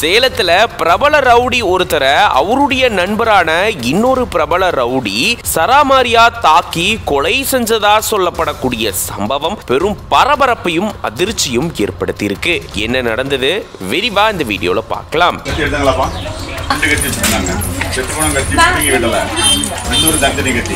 சேலத்துல பிரபல ரவுடி ஒருத்தரை அவருடைய நண்பரான இன்னொரு பிரபல ரவுடி சராமாரியா தாக்கி கொலை செஞ்சதா சொல்லப்படக்கூடிய சம்பவம் பெரும் பரபரப்பையும் அதிர்ச்சியும் ஏற்படுத்தியிருக்கு என்ன நடந்தது விரிவா இந்த வீடியோல பார்க்கலாம் கத்தி எடுத்தாங்களாப்பா ரெண்டு கத்தி வச்சிருந்தாங்க செத்து போன கத்தி பிடிங்கி விடல இன்னொரு தண்டனை கத்தி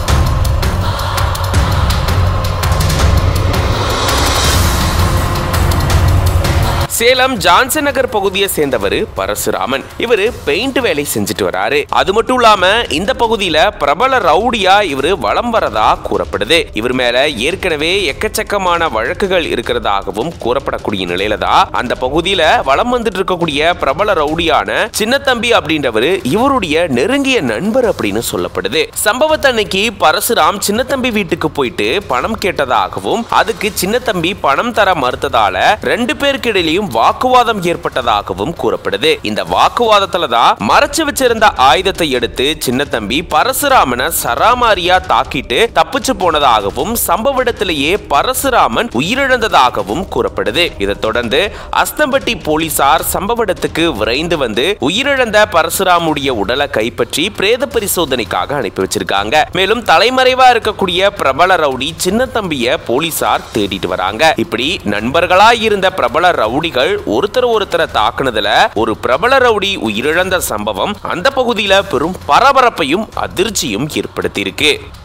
சேலம் ஜான்சன் நகர் பகுதியை சேர்ந்தவர் பரசுராமன் இவரு பெயிண்ட் வேலை செஞ்சுட்டு வராரு அது மட்டும் இல்லாம இந்த பகுதியில பிரபல ரவுடியா இவரு வலம் வரதா கூறப்படுது இவர் மேல ஏற்கனவே எக்கச்சக்கமான வழக்குகள் இருக்கிறதாகவும் கூறப்படக்கூடிய நிலையில தான் அந்த பகுதியில வலம் வந்துட்டு இருக்கக்கூடிய பிரபல ரவுடியான சின்னத்தம்பி அப்படின்றவரு இவருடைய நெருங்கிய நண்பர் அப்படின்னு சொல்லப்படுது சம்பவத்தன்னைக்கு பரசுராம் சின்னத்தம்பி வீட்டுக்கு போயிட்டு பணம் கேட்டதாகவும் அதுக்கு சின்னத்தம்பி பணம் தர மறுத்ததால ரெண்டு பேருக்கு இடையிலையும் வாக்குவாதம் ஏற்பட்டதாகவும் கூறப்படுது இந்த வாக்குவாதத்துல தான் மறைச்சு வச்சிருந்த ஆயுதத்தை எடுத்து சின்னத்தம்பி பரசுராமனை சராமாரியா தாக்கிட்டு தப்பிச்சு போனதாகவும் சம்பவ இடத்திலேயே பரசுராமன் உயிரிழந்ததாகவும் கூறப்படுது இதைத் தொடர்ந்து அஸ்தம்பட்டி போலீசார் சம்பவ இடத்துக்கு விரைந்து வந்து உயிரிழந்த பரசுராமுடைய உடலை கைப்பற்றி பிரேத பரிசோதனைக்காக அனுப்பி வச்சிருக்காங்க மேலும் தலைமறைவா இருக்கக்கூடிய பிரபல ரவுடி சின்னத்தம்பிய போலீசார் தேடிட்டு வராங்க இப்படி நண்பர்களா இருந்த பிரபல ரவுடிகள் ஒருத்தர் ஒருத்தரை தாக்குனதுல ஒரு பிரபல ரவுடி உயிரிழந்த சம்பவம் அந்த பகுதியில பெரும் பரபரப்பையும் அதிர்ச்சியும் ஏற்படுத்தியிருக்கு